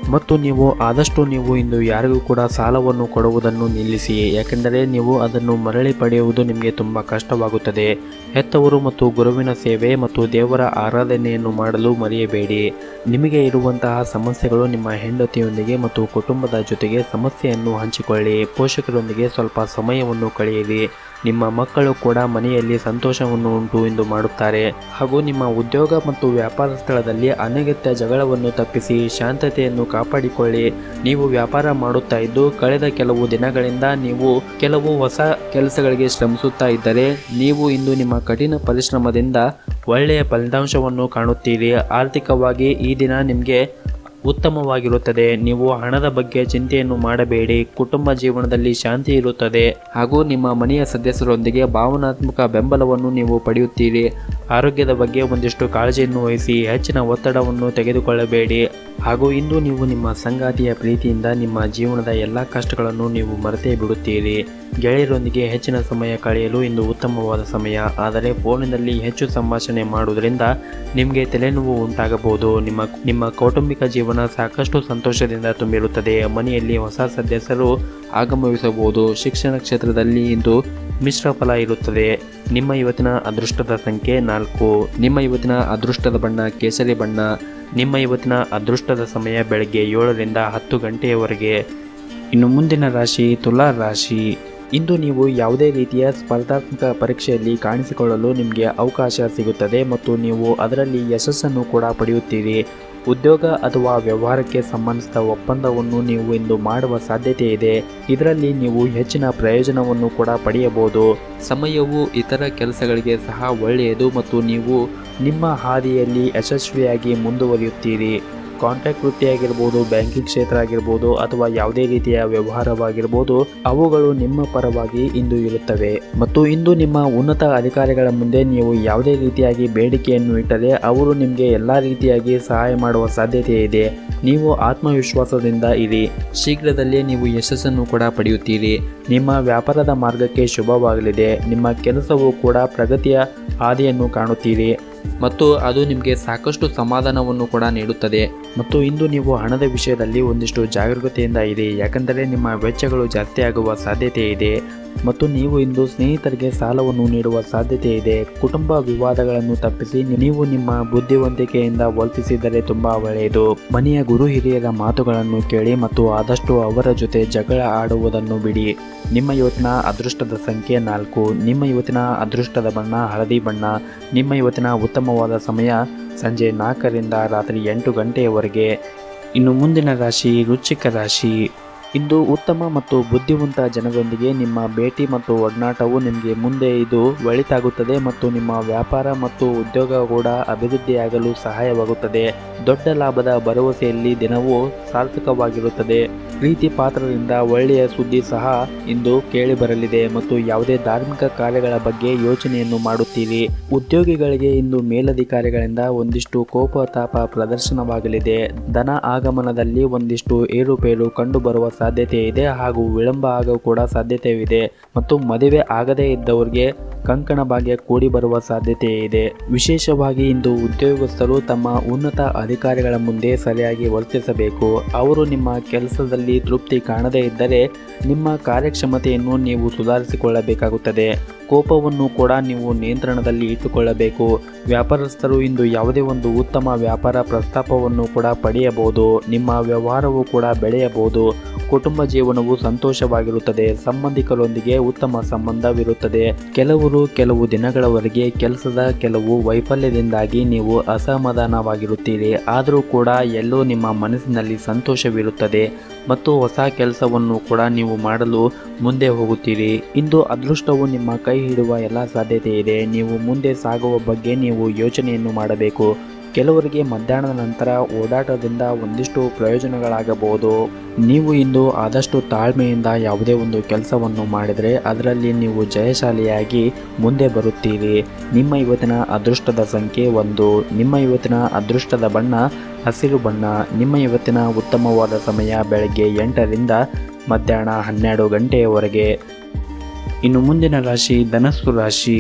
ಮತ್ತು ನೀವು ಆದಷ್ಟು ನೀವು ಇಂದು ಯಾರಿಗೂ ಕೂಡ ಸಾಲವನ್ನು ಕೊಡುವುದನ್ನು ನಿಲ್ಲಿಸಿ ಯಾಕೆಂದರೆ ನೀವು ಅದನ್ನು ಮರಳಿ ಪಡೆಯುವುದು ನಿಮಗೆ ತುಂಬ ಕಷ್ಟವಾಗುತ್ತದೆ ಹೆತ್ತವರು ಮತ್ತು ಗುರುವಿನ ಸೇವೆ ಮತ್ತು ದೇವರ ಆರಾಧನೆಯನ್ನು ಮಾಡಲು ಮರೆಯಬೇಡಿ ನಿಮಗೆ ಇರುವಂತಹ ಸಮಸ್ಯೆಗಳು ನಿಮ್ಮ ಹೆಂಡತಿಯೊಂದಿಗೆ ಮತ್ತು ಕುಟುಂಬದ ಜೊತೆಗೆ ಸಮಸ್ಯೆಯನ್ನು ಹಂಚಿಕೊಳ್ಳಿ ಪೋಷಕರೊಂದಿಗೆ ಸ್ವಲ್ಪ ಸಮಯವನ್ನು ಕಳೆಯಿರಿ ನಿಮ್ಮ ಮಕ್ಕಳು ಕೂಡ ಮನೆಯಲ್ಲಿ ಸಂತೋಷವನ್ನು ಉಂಟು ಎಂದು ಮಾಡುತ್ತಾರೆ ಹಾಗೂ ನಿಮ್ಮ ಉದ್ಯೋಗ ಮತ್ತು ವ್ಯಾಪಾರ ಸ್ಥಳದಲ್ಲಿ ಅನಗತ್ಯ ಜಗಳವನ್ನು ತಪ್ಪಿಸಿ ಶಾಂತತೆಯನ್ನು ಕಾಪಾಡಿಕೊಳ್ಳಿ ನೀವು ವ್ಯಾಪಾರ ಮಾಡುತ್ತಾ ಇದ್ದು ಕಳೆದ ಕೆಲವು ದಿನಗಳಿಂದ ನೀವು ಕೆಲವು ಹೊಸ ಕೆಲಸಗಳಿಗೆ ಶ್ರಮಿಸುತ್ತಾ ಇದ್ದರೆ ನೀವು ಇಂದು ನಿಮ್ಮ ಕಠಿಣ ಪರಿಶ್ರಮದಿಂದ ಒಳ್ಳೆಯ ಫಲಿತಾಂಶವನ್ನು ಕಾಣುತ್ತೀರಿ ಆರ್ಥಿಕವಾಗಿ ಈ ದಿನ ನಿಮಗೆ ಉತ್ತಮವಾಗಿರುತ್ತದೆ ನೀವು ಹಣದ ಬಗ್ಗೆ ಚಿಂತೆಯನ್ನು ಮಾಡಬೇಡಿ ಕುಟುಂಬ ಜೀವನದಲ್ಲಿ ಶಾಂತಿ ಇರುತ್ತದೆ ಹಾಗೂ ನಿಮ್ಮ ಮನೆಯ ಸದಸ್ಯರೊಂದಿಗೆ ಭಾವನಾತ್ಮಕ ಬೆಂಬಲವನ್ನು ನೀವು ಪಡೆಯುತ್ತೀರಿ ಆರೋಗ್ಯದ ಬಗ್ಗೆ ಒಂದಿಷ್ಟು ಕಾಳಜಿಯನ್ನು ವಹಿಸಿ ಹೆಚ್ಚಿನ ಒತ್ತಡವನ್ನು ತೆಗೆದುಕೊಳ್ಳಬೇಡಿ ಹಾಗೂ ಇಂದು ನೀವು ನಿಮ್ಮ ಸಂಗಾತಿಯ ಪ್ರೀತಿಯಿಂದ ನಿಮ್ಮ ಜೀವನದ ಎಲ್ಲ ಕಷ್ಟಗಳನ್ನು ನೀವು ಮರೆತೇ ಬಿಡುತ್ತೀರಿ ಗೆಳೆಯರೊಂದಿಗೆ ಹೆಚ್ಚಿನ ಸಮಯ ಕಳೆಯಲು ಇಂದು ಉತ್ತಮವಾದ ಸಮಯ ಆದರೆ ಫೋನಿನಲ್ಲಿ ಹೆಚ್ಚು ಸಂಭಾಷಣೆ ಮಾಡುವುದರಿಂದ ನಿಮಗೆ ತಲೆನೋವು ಉಂಟಾಗಬಹುದು ನಿಮ್ಮ ನಿಮ್ಮ ಕೌಟುಂಬಿಕ ಜೀವನ ಸಾಕಷ್ಟು ಸಂತೋಷದಿಂದ ತುಂಬಿರುತ್ತದೆ ಮನೆಯಲ್ಲಿ ಹೊಸ ಸದಸ್ಯರು ಆಗಮಿಸಬಹುದು ಶಿಕ್ಷಣ ಕ್ಷೇತ್ರದಲ್ಲಿ ಇಂದು ಮಿಶ್ರ ಫಲ ಇರುತ್ತದೆ ನಿಮ್ಮ ಇವತ್ತಿನ ಅದೃಷ್ಟದ ಸಂಖ್ಯೆ ನಾಲ್ಕು ನಿಮ್ಮ ಇವತ್ತಿನ ಅದೃಷ್ಟದ ಬಣ್ಣ ಕೇಸರಿ ಬಣ್ಣ ನಿಮ್ಮ ಇವತ್ತಿನ ಅದೃಷ್ಟದ ಸಮಯ ಬೆಳಗ್ಗೆ ಏಳರಿಂದ ಹತ್ತು ಗಂಟೆಯವರೆಗೆ ಇನ್ನು ಮುಂದಿನ ರಾಶಿ ತುಲಾ ರಾಶಿ ಇಂದು ನೀವು ಯಾವುದೇ ರೀತಿಯ ಸ್ಪರ್ಧಾತ್ಮಕ ಪರೀಕ್ಷೆಯಲ್ಲಿ ಕಾಣಿಸಿಕೊಳ್ಳಲು ನಿಮಗೆ ಅವಕಾಶ ಸಿಗುತ್ತದೆ ಮತ್ತು ನೀವು ಅದರಲ್ಲಿ ಯಶಸ್ಸನ್ನು ಕೂಡ ಪಡೆಯುತ್ತೀರಿ ಉದ್ಯೋಗ ಅಥವಾ ವ್ಯವಹಾರಕ್ಕೆ ಸಂಬಂಧಿಸಿದ ಒಪ್ಪಂದವನ್ನು ನೀವು ಇಂದು ಮಾಡುವ ಸಾಧ್ಯತೆ ಇದೆ ಇದರಲ್ಲಿ ನೀವು ಹೆಚ್ಚಿನ ಪ್ರಯೋಜನವನ್ನು ಕೂಡ ಪಡೆಯಬಹುದು ಸಮಯವು ಇತರ ಕೆಲಸಗಳಿಗೆ ಸಹ ಒಳ್ಳೆಯದು ಮತ್ತು ನೀವು ನಿಮ್ಮ ಹಾದಿಯಲ್ಲಿ ಯಶಸ್ವಿಯಾಗಿ ಮುಂದುವರಿಯುತ್ತೀರಿ ಕಾಂಟ್ರಾಕ್ಟ್ ವೃತ್ತಿಯಾಗಿರ್ಬೋದು ಬ್ಯಾಂಕಿಂಗ್ ಕ್ಷೇತ್ರ ಆಗಿರ್ಬೋದು ಅಥವಾ ಯಾವುದೇ ರೀತಿಯ ವ್ಯವಹಾರವಾಗಿರ್ಬೋದು ಅವುಗಳು ನಿಮ್ಮ ಪರವಾಗಿ ಇಂದು ಇರುತ್ತವೆ ಮತ್ತು ಇಂದು ನಿಮ್ಮ ಉನ್ನತ ಅಧಿಕಾರಿಗಳ ಮುಂದೆ ನೀವು ಯಾವುದೇ ರೀತಿಯಾಗಿ ಬೇಡಿಕೆಯನ್ನು ಇಟ್ಟರೆ ಅವರು ನಿಮಗೆ ಎಲ್ಲ ರೀತಿಯಾಗಿ ಸಹಾಯ ಮಾಡುವ ಸಾಧ್ಯತೆ ಇದೆ ನೀವು ಆತ್ಮವಿಶ್ವಾಸದಿಂದ ಇರಿ ಶೀಘ್ರದಲ್ಲೇ ನೀವು ಯಶಸ್ಸನ್ನು ಕೂಡ ಪಡೆಯುತ್ತೀರಿ ನಿಮ್ಮ ವ್ಯಾಪಾರದ ಮಾರ್ಗಕ್ಕೆ ಶುಭವಾಗಲಿದೆ ನಿಮ್ಮ ಕೆಲಸವು ಕೂಡ ಪ್ರಗತಿಯ ಹಾದಿಯನ್ನು ಕಾಣುತ್ತೀರಿ ಮತ್ತು ಅದು ನಿಮಗೆ ಸಾಕಷ್ಟು ಸಮಾಧಾನವನ್ನು ಕೂಡ ನೀಡುತ್ತದೆ ಮತ್ತು ಇಂದು ನೀವು ಹಣದ ವಿಷಯದಲ್ಲಿ ಒಂದಿಷ್ಟು ಜಾಗರೂಕತೆಯಿಂದ ಇರಿ ಯಾಕಂದರೆ ನಿಮ್ಮ ವೆಚ್ಚಗಳು ಜಾಸ್ತಿ ಆಗುವ ಸಾಧ್ಯತೆ ಇದೆ ಮತ್ತು ನೀವು ಇಂದು ಸ್ನೇಹಿತರಿಗೆ ಸಾಲವನ್ನು ನೀಡುವ ಸಾಧ್ಯತೆ ಇದೆ ಕುಟುಂಬ ವಿವಾದಗಳನ್ನು ತಪ್ಪಿಸಿ ನೀವು ನಿಮ್ಮ ಬುದ್ಧಿವಂತಿಕೆಯಿಂದ ವರ್ತಿಸಿದರೆ ತುಂಬಾ ಒಳ್ಳೆಯದು ಮನೆಯ ಗುರು ಹಿರಿಯರ ಮಾತುಗಳನ್ನು ಕೇಳಿ ಮತ್ತು ಆದಷ್ಟು ಅವರ ಜೊತೆ ಜಗಳ ಆಡುವುದನ್ನು ಬಿಡಿ ನಿಮ್ಮ ಇವತ್ತಿನ ಅದೃಷ್ಟದ ಸಂಖ್ಯೆ ನಾಲ್ಕು ನಿಮ್ಮ ಇವತ್ತಿನ ಅದೃಷ್ಟದ ಬಣ್ಣ ಹಳದಿ ಬಣ್ಣ ನಿಮ್ಮ ಇವತ್ತಿನ ಉತ್ತಮವಾದ ಸಮಯ ಸಂಜೆ ನಾಲ್ಕರಿಂದ ರಾತ್ರಿ ಎಂಟು ಗಂಟೆಯವರೆಗೆ ಇನ್ನು ಮುಂದಿನ ರಾಶಿ ವೃಶ್ಚಿಕ ರಾಶಿ ಇಂದು ಉತ್ತಮ ಮತ್ತು ಬುದ್ಧಿವಂತ ಜನರೊಂದಿಗೆ ನಿಮ್ಮ ಭೇಟಿ ಮತ್ತು ಒಡನಾಟವು ನಿಮಗೆ ಮುಂದೆ ಇದು ಒಳಿತಾಗುತ್ತದೆ ಮತ್ತು ನಿಮ್ಮ ವ್ಯಾಪಾರ ಮತ್ತು ಉದ್ಯೋಗ ಕೂಡ ಅಭಿವೃದ್ಧಿಯಾಗಲು ಸಹಾಯವಾಗುತ್ತದೆ ದೊಡ್ಡ ಲಾಭದ ಭರವಸೆಯಲ್ಲಿ ದಿನವೂ ಸಾರ್ಥಕವಾಗಿರುತ್ತದೆ ಪ್ರೀತಿ ಪಾತ್ರರಿಂದ ಒಳ್ಳೆಯ ಸುದ್ದಿ ಸಹ ಇಂದು ಕೇಳಿ ಬರಲಿದೆ ಮತ್ತು ಯಾವುದೇ ಧಾರ್ಮಿಕ ಕಾರ್ಯಗಳ ಬಗ್ಗೆ ಯೋಚನೆಯನ್ನು ಮಾಡುತ್ತೀರಿ ಉದ್ಯೋಗಿಗಳಿಗೆ ಇಂದು ಮೇಲಧಿಕಾರಿಗಳಿಂದ ಒಂದಿಷ್ಟು ಕೋಪ ತಾಪ ಪ್ರದರ್ಶನವಾಗಲಿದೆ ಧನ ಆಗಮನದಲ್ಲಿ ಒಂದಿಷ್ಟು ಏರುಪೇರು ಕಂಡುಬರುವ ಸಾಧ್ಯತೆ ಇದೆ ಹಾಗೂ ವಿಳಂಬ ಆಗೋ ಕೂಡ ಸಾಧ್ಯತೆಯಿದೆ ಮತ್ತು ಮದುವೆ ಆಗದೇ ಇದ್ದವರಿಗೆ ಕಂಕಣ ಭಾಗ್ಯ ಕೂಡಿ ಬರುವ ಸಾಧ್ಯತೆ ಇದೆ ವಿಶೇಷವಾಗಿ ಇಂದು ಉದ್ಯೋಗಸ್ಥರು ತಮ್ಮ ಉನ್ನತ ಅಧಿಕಾರಿಗಳ ಮುಂದೆ ಸರಿಯಾಗಿ ವರ್ತಿಸಬೇಕು ಅವರು ನಿಮ್ಮ ಕೆಲಸದಲ್ಲಿ ತೃಪ್ತಿ ಕಾಣದೇ ಇದ್ದರೆ ನಿಮ್ಮ ಕಾರ್ಯಕ್ಷಮತೆಯನ್ನು ನೀವು ಸುಧಾರಿಸಿಕೊಳ್ಳಬೇಕಾಗುತ್ತದೆ ಕೋಪವನ್ನು ಕೂಡ ನೀವು ನಿಯಂತ್ರಣದಲ್ಲಿ ಇಟ್ಟುಕೊಳ್ಳಬೇಕು ವ್ಯಾಪಾರಸ್ಥರು ಇಂದು ಯಾವುದೇ ಒಂದು ಉತ್ತಮ ವ್ಯಾಪಾರ ಪ್ರಸ್ತಾಪವನ್ನು ಕೂಡ ಪಡೆಯಬಹುದು ನಿಮ್ಮ ವ್ಯವಹಾರವು ಕೂಡ ಬೆಳೆಯಬಹುದು ಕುಟುಂಬ ಜೀವನವು ಸಂತೋಷವಾಗಿರುತ್ತದೆ ಸಂಬಂಧಿಕರೊಂದಿಗೆ ಉತ್ತಮ ಸಂಬಂಧವಿರುತ್ತದೆ ಕೆಲವರು ಕೆಲವು ದಿನಗಳವರೆಗೆ ಕೆಲಸದ ಕೆಲವು ವೈಫಲ್ಯದಿಂದಾಗಿ ನೀವು ಅಸಮಾಧಾನವಾಗಿರುತ್ತೀರಿ ಆದರೂ ಕೂಡ ಎಲ್ಲೋ ನಿಮ್ಮ ಮನಸ್ಸಿನಲ್ಲಿ ಸಂತೋಷವಿರುತ್ತದೆ ಮತ್ತು ಹೊಸ ಕೆಲಸವನ್ನು ಕೂಡ ನೀವು ಮಾಡಲು ಮುಂದೆ ಹೋಗುತ್ತೀರಿ ಇಂದು ಅದೃಷ್ಟವು ನಿಮ್ಮ ಕೈ ಹಿಡುವ ಎಲ್ಲ ಸಾಧ್ಯತೆ ಇದೆ ನೀವು ಮುಂದೆ ಸಾಗುವ ಬಗ್ಗೆ ನೀವು ಯೋಚನೆಯನ್ನು ಮಾಡಬೇಕು ಕೆಲವರಿಗೆ ಮಧ್ಯಾಹ್ನದ ನಂತರ ಓಡಾಟದಿಂದ ಒಂದಿಷ್ಟು ಪ್ರಯೋಜನಗಳಾಗಬಹುದು ನೀವು ಇಂದು ಆದಷ್ಟು ತಾಳ್ಮೆಯಿಂದ ಯಾವುದೇ ಒಂದು ಕೆಲಸವನ್ನು ಮಾಡಿದರೆ ಅದರಲ್ಲಿ ನೀವು ಜಯಶಾಲಿಯಾಗಿ ಮುಂದೆ ಬರುತ್ತೀರಿ ನಿಮ್ಮ ಇವತ್ತಿನ ಅದೃಷ್ಟದ ಸಂಖ್ಯೆ ಒಂದು ನಿಮ್ಮ ಇವತ್ತಿನ ಅದೃಷ್ಟದ ಬಣ್ಣ ಹಸಿರು ಬಣ್ಣ ನಿಮ್ಮ ಇವತ್ತಿನ ಉತ್ತಮವಾದ ಸಮಯ ಬೆಳಗ್ಗೆ ಎಂಟರಿಂದ ಮಧ್ಯಾಹ್ನ ಹನ್ನೆರಡು ಗಂಟೆಯವರೆಗೆ ಇನ್ನು ಮುಂದಿನ ರಾಶಿ ಧನಸ್ಸು ರಾಶಿ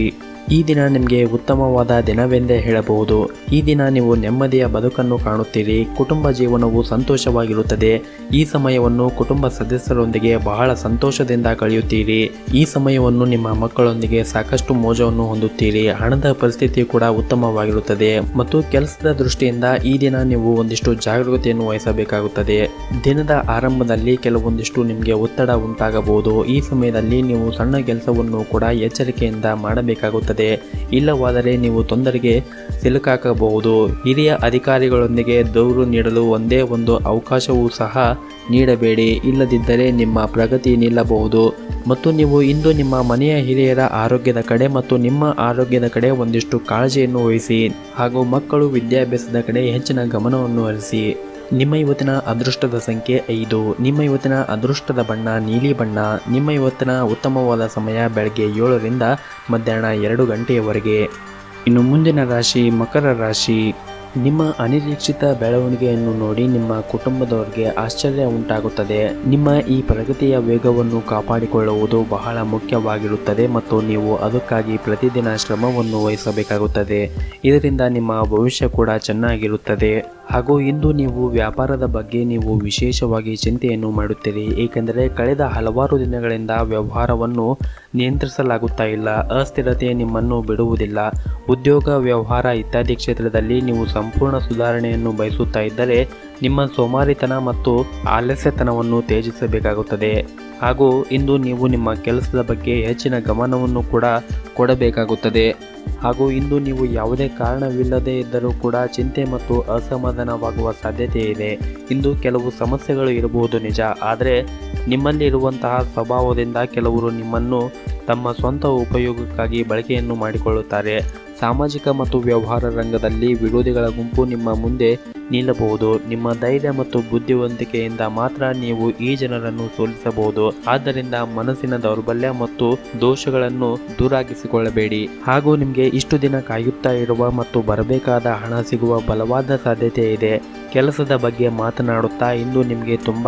ಈ ದಿನ ನಿಮಗೆ ಉತ್ತಮವಾದ ದಿನವೆಂದೇ ಹೇಳಬಹುದು ಈ ದಿನ ನೀವು ನೆಮ್ಮದಿಯ ಬದುಕನ್ನು ಕಾಣುತ್ತೀರಿ ಕುಟುಂಬ ಜೀವನವು ಸಂತೋಷವಾಗಿರುತ್ತದೆ ಈ ಸಮಯವನ್ನು ಕುಟುಂಬ ಸದಸ್ಯರೊಂದಿಗೆ ಬಹಳ ಸಂತೋಷದಿಂದ ಕಳೆಯುತ್ತೀರಿ ಈ ಸಮಯವನ್ನು ನಿಮ್ಮ ಮಕ್ಕಳೊಂದಿಗೆ ಸಾಕಷ್ಟು ಮೋಜವನ್ನು ಹೊಂದುತ್ತೀರಿ ಹಣದ ಪರಿಸ್ಥಿತಿ ಕೂಡ ಉತ್ತಮವಾಗಿರುತ್ತದೆ ಮತ್ತು ಕೆಲಸದ ದೃಷ್ಟಿಯಿಂದ ಈ ದಿನ ನೀವು ಒಂದಿಷ್ಟು ಜಾಗರೂಕತೆಯನ್ನು ವಹಿಸಬೇಕಾಗುತ್ತದೆ ದಿನದ ಆರಂಭದಲ್ಲಿ ಕೆಲವೊಂದಿಷ್ಟು ನಿಮಗೆ ಒತ್ತಡ ಉಂಟಾಗಬಹುದು ಈ ಸಮಯದಲ್ಲಿ ನೀವು ಸಣ್ಣ ಕೆಲಸವನ್ನು ಕೂಡ ಎಚ್ಚರಿಕೆಯಿಂದ ಮಾಡಬೇಕಾಗುತ್ತದೆ ಇಲ್ಲವಾದರೆ ನೀವು ತೊಂದರೆಗೆ ಸಿಲುಕಾಕಬಹುದು ಹಿರಿಯ ಅಧಿಕಾರಿಗಳೊಂದಿಗೆ ದೂರು ನೀಡಲು ಒಂದೇ ಒಂದು ಅವಕಾಶವೂ ಸಹ ನೀಡಬೇಡಿ ಇಲ್ಲದಿದ್ದರೆ ನಿಮ್ಮ ಪ್ರಗತಿ ನಿಲ್ಲಬಹುದು ಮತ್ತು ನೀವು ಇಂದು ನಿಮ್ಮ ಮನೆಯ ಹಿರಿಯರ ಆರೋಗ್ಯದ ಕಡೆ ಮತ್ತು ನಿಮ್ಮ ಆರೋಗ್ಯದ ಕಡೆ ಒಂದಿಷ್ಟು ಕಾಳಜಿಯನ್ನು ವಹಿಸಿ ಹಾಗೂ ಮಕ್ಕಳು ವಿದ್ಯಾಭ್ಯಾಸದ ಕಡೆ ಹೆಚ್ಚಿನ ಗಮನವನ್ನು ಹರಿಸಿ ನಿಮ್ಮ ಇವತ್ತಿನ ಅದೃಷ್ಟದ ಸಂಖ್ಯೆ ಐದು ನಿಮ್ಮ ಇವತ್ತಿನ ಅದೃಷ್ಟದ ಬಣ್ಣ ನೀಲಿ ಬಣ್ಣ ನಿಮ್ಮ ಇವತ್ತಿನ ಉತ್ತಮವಾದ ಸಮಯ ಬೆಳಗ್ಗೆ ಏಳರಿಂದ ಮಧ್ಯಾಹ್ನ ಎರಡು ಗಂಟೆಯವರೆಗೆ ಇನ್ನು ಮುಂದಿನ ರಾಶಿ ಮಕರ ರಾಶಿ ನಿಮ್ಮ ಅನಿರೀಕ್ಷಿತ ಬೆಳವಣಿಗೆಯನ್ನು ನೋಡಿ ನಿಮ್ಮ ಕುಟುಂಬದವರಿಗೆ ಆಶ್ಚರ್ಯ ಉಂಟಾಗುತ್ತದೆ ನಿಮ್ಮ ಈ ಪ್ರಗತಿಯ ವೇಗವನ್ನು ಕಾಪಾಡಿಕೊಳ್ಳುವುದು ಬಹಳ ಮುಖ್ಯವಾಗಿರುತ್ತದೆ ಮತ್ತು ನೀವು ಅದಕ್ಕಾಗಿ ಪ್ರತಿದಿನ ಶ್ರಮವನ್ನು ವಹಿಸಬೇಕಾಗುತ್ತದೆ ಇದರಿಂದ ನಿಮ್ಮ ಭವಿಷ್ಯ ಕೂಡ ಚೆನ್ನಾಗಿರುತ್ತದೆ ಹಾಗೂ ಇಂದು ನೀವು ವ್ಯಾಪಾರದ ಬಗ್ಗೆ ನೀವು ವಿಶೇಷವಾಗಿ ಚಿಂತೆಯನ್ನು ಮಾಡುತ್ತೀರಿ ಏಕೆಂದರೆ ಕಳೆದ ಹಲವಾರು ದಿನಗಳಿಂದ ವ್ಯವಹಾರವನ್ನು ನಿಯಂತ್ರಿಸಲಾಗುತ್ತಾ ಇಲ್ಲ ಅಸ್ಥಿರತೆ ನಿಮ್ಮನ್ನು ಬಿಡುವುದಿಲ್ಲ ಉದ್ಯೋಗ ವ್ಯವಹಾರ ಇತ್ಯಾದಿ ಕ್ಷೇತ್ರದಲ್ಲಿ ನೀವು ಸಂಪೂರ್ಣ ಸುಧಾರಣೆಯನ್ನು ಬಯಸುತ್ತಾ ಇದ್ದರೆ ನಿಮ್ಮ ಸೋಮಾರಿತನ ಮತ್ತು ಆಲಸ್ಯತನವನ್ನು ತ್ಯಜಿಸಬೇಕಾಗುತ್ತದೆ ಹಾಗೂ ಇಂದು ನೀವು ನಿಮ್ಮ ಕೆಲಸದ ಬಗ್ಗೆ ಹೆಚ್ಚಿನ ಗಮನವನ್ನು ಕೂಡ ಕೊಡಬೇಕಾಗುತ್ತದೆ ಹಾಗೂ ಇಂದು ನೀವು ಯಾವುದೇ ಕಾರಣವಿಲ್ಲದೆ ಇದ್ದರೂ ಕೂಡ ಚಿಂತೆ ಮತ್ತು ಅಸಮಾಧಾನವಾಗುವ ಸಾಧ್ಯತೆ ಇದೆ ಇಂದು ಕೆಲವು ಸಮಸ್ಯೆಗಳು ಇರಬಹುದು ನಿಜ ಆದರೆ ನಿಮ್ಮಲ್ಲಿ ಇರುವಂತಹ ಸ್ವಭಾವದಿಂದ ಕೆಲವರು ನಿಮ್ಮನ್ನು ತಮ್ಮ ಸ್ವಂತ ಉಪಯೋಗಕ್ಕಾಗಿ ಬಳಕೆಯನ್ನು ಮಾಡಿಕೊಳ್ಳುತ್ತಾರೆ ಸಾಮಾಜಿಕ ಮತ್ತು ವ್ಯವಹಾರ ರಂಗದಲ್ಲಿ ವಿರೋಧಿಗಳ ಗುಂಪು ನಿಮ್ಮ ಮುಂದೆ ನಿಲ್ಲಬಹುದು ನಿಮ್ಮ ಧೈರ್ಯ ಮತ್ತು ಬುದ್ಧಿವಂತಿಕೆಯಿಂದ ಮಾತ್ರ ನೀವು ಈ ಜನರನ್ನು ಸೋಲಿಸಬಹುದು ಆದ್ದರಿಂದ ಮನಸ್ಸಿನ ದೌರ್ಬಲ್ಯ ಮತ್ತು ದೋಷಗಳನ್ನು ದೂರಾಗಿಸಿಕೊಳ್ಳಬೇಡಿ ಹಾಗೂ ನಿಮಗೆ ಇಷ್ಟು ದಿನ ಕಾಯುತ್ತಾ ಇರುವ ಮತ್ತು ಬರಬೇಕಾದ ಹಣ ಸಿಗುವ ಬಲವಾದ ಸಾಧ್ಯತೆ ಇದೆ ಕೆಲಸದ ಬಗ್ಗೆ ಮಾತನಾಡುತ್ತಾ ಇಂದು ನಿಮಗೆ ತುಂಬ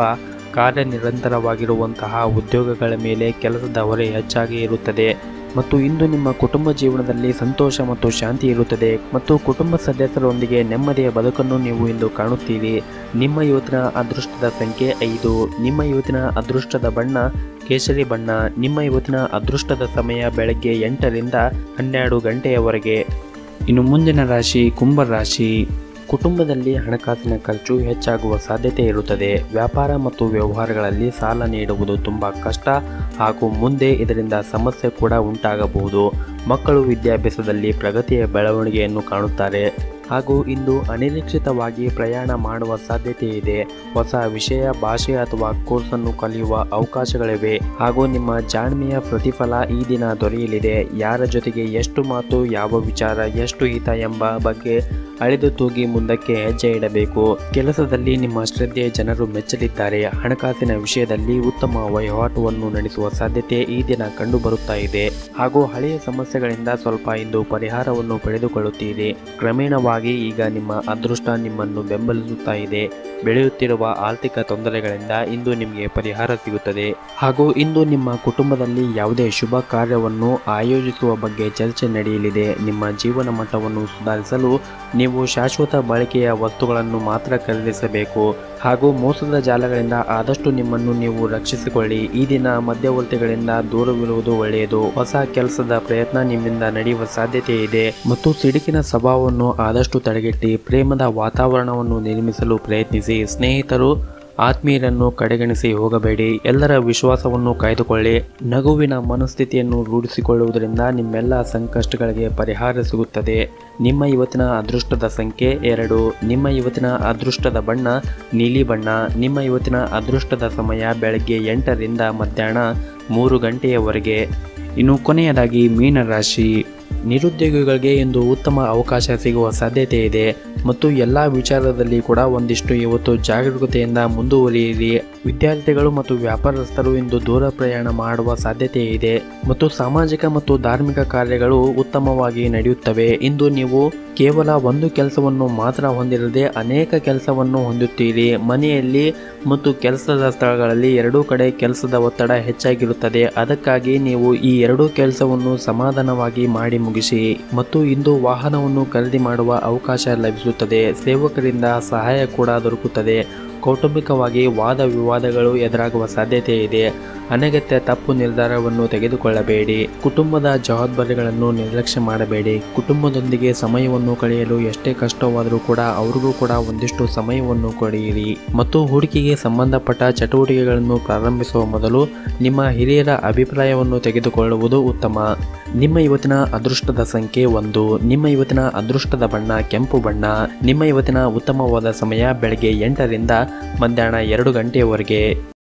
ಕಾರ್ಯನಿರಂತರವಾಗಿರುವಂತಹ ಉದ್ಯೋಗಗಳ ಮೇಲೆ ಕೆಲಸದ ಹೊರೆ ಹೆಚ್ಚಾಗಿ ಇರುತ್ತದೆ ಮತ್ತು ಇಂದು ನಿಮ್ಮ ಕುಟುಂಬ ಜೀವನದಲ್ಲಿ ಸಂತೋಷ ಮತ್ತು ಶಾಂತಿ ಇರುತ್ತದೆ ಮತ್ತು ಕುಟುಂಬ ಸದಸ್ಯರೊಂದಿಗೆ ನೆಮ್ಮದಿಯ ಬದುಕನ್ನು ನೀವು ಇಂದು ಕಾಣುತ್ತೀರಿ ನಿಮ್ಮ ಇವತ್ತಿನ ಅದೃಷ್ಟದ ಸಂಖ್ಯೆ ಐದು ನಿಮ್ಮ ಇವತ್ತಿನ ಅದೃಷ್ಟದ ಬಣ್ಣ ಕೇಸರಿ ಬಣ್ಣ ನಿಮ್ಮ ಇವತ್ತಿನ ಅದೃಷ್ಟದ ಸಮಯ ಬೆಳಗ್ಗೆ ಎಂಟರಿಂದ ಹನ್ನೆರಡು ಗಂಟೆಯವರೆಗೆ ಇನ್ನು ಮುಂದಿನ ರಾಶಿ ಕುಂಭ ರಾಶಿ ಕುಟುಂಬದಲ್ಲಿ ಹಣಕಾಸಿನ ಖರ್ಚು ಹೆಚ್ಚಾಗುವ ಸಾಧ್ಯತೆ ಇರುತ್ತದೆ ವ್ಯಾಪಾರ ಮತ್ತು ವ್ಯವಹಾರಗಳಲ್ಲಿ ಸಾಲ ನೀಡುವುದು ತುಂಬ ಕಷ್ಟ ಹಾಗೂ ಮುಂದೆ ಇದರಿಂದ ಸಮಸ್ಯೆ ಕೂಡ ಉಂಟಾಗಬಹುದು ಮಕ್ಕಳು ವಿದ್ಯಾಭ್ಯಾಸದಲ್ಲಿ ಪ್ರಗತಿಯ ಬೆಳವಣಿಗೆಯನ್ನು ಕಾಣುತ್ತಾರೆ ಹಾಗೂ ಇಂದು ಅನಿರೀಕ್ಷಿತವಾಗಿ ಪ್ರಯಾಣ ಮಾಡುವ ಸಾಧ್ಯತೆ ಇದೆ ಹೊಸ ವಿಷಯ ಭಾಷೆ ಅಥವಾ ಕೋರ್ಸನ್ನು ಕಲಿಯುವ ಅವಕಾಶಗಳಿವೆ ಹಾಗೂ ನಿಮ್ಮ ಜಾಣ್ಮೆಯ ಪ್ರತಿಫಲ ಈ ದಿನ ದೊರೆಯಲಿದೆ ಯಾರ ಜೊತೆಗೆ ಎಷ್ಟು ಮಾತು ಯಾವ ವಿಚಾರ ಎಷ್ಟು ಹಿತ ಎಂಬ ಬಗ್ಗೆ ಅಳೆದು ತೂಗಿ ಮುಂದಕ್ಕೆ ಹೆಜ್ಜೆ ಇಡಬೇಕು ಕೆಲಸದಲ್ಲಿ ನಿಮ್ಮ ಶ್ರದ್ಧೆ ಜನರು ಮೆಚ್ಚಲಿದ್ದಾರೆ ಹಣಕಾಸಿನ ವಿಷಯದಲ್ಲಿ ಉತ್ತಮ ವಹಿವಾಟುವನ್ನು ನಡೆಸುವ ಸಾಧ್ಯತೆ ಈ ದಿನ ಕಂಡುಬರುತ್ತಾ ಇದೆ ಹಾಗೂ ಹಳೆಯ ಸಮಸ್ಯೆಗಳಿಂದ ಸ್ವಲ್ಪ ಇಂದು ಪರಿಹಾರವನ್ನು ಪಡೆದುಕೊಳ್ಳುತ್ತೀರಿ ಕ್ರಮೇಣವಾಗಿ ಈಗ ನಿಮ್ಮ ಅದೃಷ್ಟ ನಿಮ್ಮನ್ನು ಬೆಂಬಲಿಸುತ್ತಾ ಇದೆ ಬೆಳೆಯುತ್ತಿರುವ ಆರ್ಥಿಕ ತೊಂದರೆಗಳಿಂದ ಇಂದು ನಿಮಗೆ ಪರಿಹಾರ ಸಿಗುತ್ತದೆ ಹಾಗೂ ಇಂದು ನಿಮ್ಮ ಕುಟುಂಬದಲ್ಲಿ ಯಾವುದೇ ಶುಭ ಕಾರ್ಯವನ್ನು ಆಯೋಜಿಸುವ ಬಗ್ಗೆ ಚರ್ಚೆ ನಡೆಯಲಿದೆ ನಿಮ್ಮ ಜೀವನ ಮಟ್ಟವನ್ನು ಸುಧಾರಿಸಲು ನೀವು ಶಾಶ್ವತ ಬಳಕೆಯ ವಸ್ತುಗಳನ್ನು ಮಾತ್ರ ಖರೀದಿಸಬೇಕು ಹಾಗೂ ಮೋಸದ ಜಾಲಗಳಿಂದ ಆದಷ್ಟು ನಿಮ್ಮನ್ನು ನೀವು ರಕ್ಷಿಸಿಕೊಳ್ಳಿ ಈ ದಿನ ಮಧ್ಯವರ್ತಿಗಳಿಂದ ದೂರವಿರುವುದು ಒಳ್ಳೆಯದು ಹೊಸ ಕೆಲಸದ ಪ್ರಯತ್ನ ನಿಮ್ಮಿಂದ ನಡೆಯುವ ಸಾಧ್ಯತೆ ಇದೆ ಮತ್ತು ಸಿಡುಕಿನ ಸ್ವಭಾವವನ್ನು ಆದಷ್ಟು ತಡೆಗಟ್ಟಿ ಪ್ರೇಮದ ವಾತಾವರಣವನ್ನು ನಿರ್ಮಿಸಲು ಪ್ರಯತ್ನಿಸಿ ಸ್ನೇಹಿತರು ಆತ್ಮೀಯರನ್ನು ಕಡೆಗಣಿಸಿ ಹೋಗಬೇಡಿ ಎಲ್ಲರ ವಿಶ್ವಾಸವನ್ನು ಕಾಯ್ದುಕೊಳ್ಳಿ ನಗುವಿನ ಮನಸ್ಥಿತಿಯನ್ನು ರೂಢಿಸಿಕೊಳ್ಳುವುದರಿಂದ ನಿಮ್ಮೆಲ್ಲ ಸಂಕಷ್ಟಗಳಿಗೆ ಪರಿಹಾರ ಸಿಗುತ್ತದೆ ನಿಮ್ಮ ಇವತ್ತಿನ ಅದೃಷ್ಟದ ಸಂಖ್ಯೆ ಎರಡು ನಿಮ್ಮ ಇವತ್ತಿನ ಅದೃಷ್ಟದ ಬಣ್ಣ ನೀಲಿ ಬಣ್ಣ ನಿಮ್ಮ ಇವತ್ತಿನ ಅದೃಷ್ಟದ ಸಮಯ ಬೆಳಗ್ಗೆ ಎಂಟರಿಂದ ಮಧ್ಯಾಹ್ನ ಮೂರು ಗಂಟೆಯವರೆಗೆ ಇನ್ನು ಕೊನೆಯದಾಗಿ ಮೀನರಾಶಿ ನಿರುದ್ಯೋಗಿಗಳಿಗೆ ಇಂದು ಉತ್ತಮ ಅವಕಾಶ ಸಿಗುವ ಸಾಧ್ಯತೆ ಇದೆ ಮತ್ತು ಎಲ್ಲ ವಿಚಾರದಲ್ಲಿ ಕೂಡ ಒಂದಿಷ್ಟು ಇವತ್ತು ಜಾಗರೂಕತೆಯಿಂದ ಮುಂದುವರಿಯಿರಿ ವಿದ್ಯಾರ್ಥಿಗಳು ಮತ್ತು ವ್ಯಾಪಾರಸ್ಥರು ಇಂದು ದೂರ ಪ್ರಯಾಣ ಮಾಡುವ ಸಾಧ್ಯತೆ ಇದೆ ಮತ್ತು ಸಾಮಾಜಿಕ ಮತ್ತು ಧಾರ್ಮಿಕ ಕಾರ್ಯಗಳು ಉತ್ತಮವಾಗಿ ನಡೆಯುತ್ತವೆ ಇಂದು ನೀವು ಕೇವಲ ಒಂದು ಕೆಲಸವನ್ನು ಮಾತ್ರ ಹೊಂದಿರದೆ ಅನೇಕ ಕೆಲಸವನ್ನು ಹೊಂದುತ್ತೀರಿ ಮನೆಯಲ್ಲಿ ಮತ್ತು ಕೆಲಸದ ಸ್ಥಳಗಳಲ್ಲಿ ಎರಡೂ ಕಡೆ ಕೆಲಸದ ಒತ್ತಡ ಹೆಚ್ಚಾಗಿರುತ್ತದೆ ಅದಕ್ಕಾಗಿ ನೀವು ಈ ಎರಡೂ ಕೆಲಸವನ್ನು ಸಮಾಧಾನವಾಗಿ ಮಾಡಿ ಮುಗಿಸಿ ಮತ್ತು ಇಂದು ವಾಹನವನ್ನು ಖರೀದಿ ಮಾಡುವ ಅವಕಾಶ ಲಭಿಸುತ್ತದೆ ಸೇವಕರಿಂದ ಸಹಾಯ ಕೂಡ ದೊರಕುತ್ತದೆ ಕೌಟುಂಬಿಕವಾಗಿ ವಾದ ವಿವಾದಗಳು ಎದುರಾಗುವ ಸಾಧ್ಯತೆ ಇದೆ ಅನಗತ್ಯ ತಪ್ಪು ನಿರ್ಧಾರವನ್ನು ತೆಗೆದುಕೊಳ್ಳಬೇಡಿ ಕುಟುಂಬದ ಜವಾಬ್ದಾರಿಗಳನ್ನು ನಿರ್ಲಕ್ಷ್ಯ ಮಾಡಬೇಡಿ ಕುಟುಂಬದೊಂದಿಗೆ ಸಮಯವನ್ನು ಕಳೆಯಲು ಎಷ್ಟೇ ಕಷ್ಟವಾದರೂ ಕೂಡ ಅವ್ರಿಗೂ ಕೂಡ ಒಂದಿಷ್ಟು ಸಮಯವನ್ನು ಕೊಡಿಯಿರಿ ಮತ್ತು ಹೂಡಿಕೆಗೆ ಸಂಬಂಧಪಟ್ಟ ಚಟುವಟಿಕೆಗಳನ್ನು ಪ್ರಾರಂಭಿಸುವ ಮೊದಲು ನಿಮ್ಮ ಹಿರಿಯರ ಅಭಿಪ್ರಾಯವನ್ನು ತೆಗೆದುಕೊಳ್ಳುವುದು ಉತ್ತಮ ನಿಮ್ಮ ಇವತ್ತಿನ ಅದೃಷ್ಟದ ಸಂಖ್ಯೆ ಒಂದು ನಿಮ್ಮ ಇವತ್ತಿನ ಅದೃಷ್ಟದ ಬಣ್ಣ ಕೆಂಪು ಬಣ್ಣ ನಿಮ್ಮ ಇವತ್ತಿನ ಉತ್ತಮವಾದ ಸಮಯ ಬೆಳಗ್ಗೆ ಎಂಟರಿಂದ ಮಧ್ಯಾಹ್ನ ಎರಡು ಗಂಟೆಯವರೆಗೆ